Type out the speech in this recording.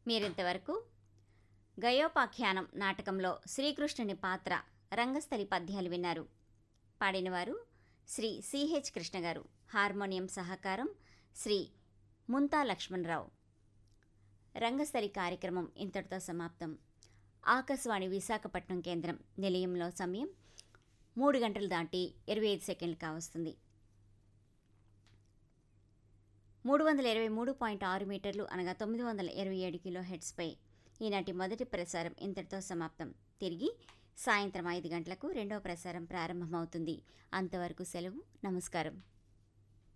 మీరింతవరకు గయోపాఖ్యానం నాటకంలో శ్రీకృష్ణుని పాత్ర రంగస్థలి పద్యాలు విన్నారు పాడినవారు శ్రీ సిహెచ్ కృష్ణ గారు హార్మోనియం సహకారం శ్రీ ముంతా లక్ష్మణరావు రంగస్థలి కార్యక్రమం ఇంతటితో సమాప్తం ఆకాశవాణి విశాఖపట్నం కేంద్రం నిలయంలో సమయం మూడు గంటలు దాటి ఇరవై ఐదు సెకండ్లు కావస్తుంది మూడు వందల ఇరవై మూడు పాయింట్ ఆరు మీటర్లు అనగా తొమ్మిది వందల ఇరవై ఏడు కిలో హెడ్స్పై ఈనాటి మొదటి ప్రసారం ఇంతటితో సమాప్తం తిరిగి సాయంత్రం ఐదు గంటలకు రెండవ ప్రసారం ప్రారంభమవుతుంది అంతవరకు సెలవు నమస్కారం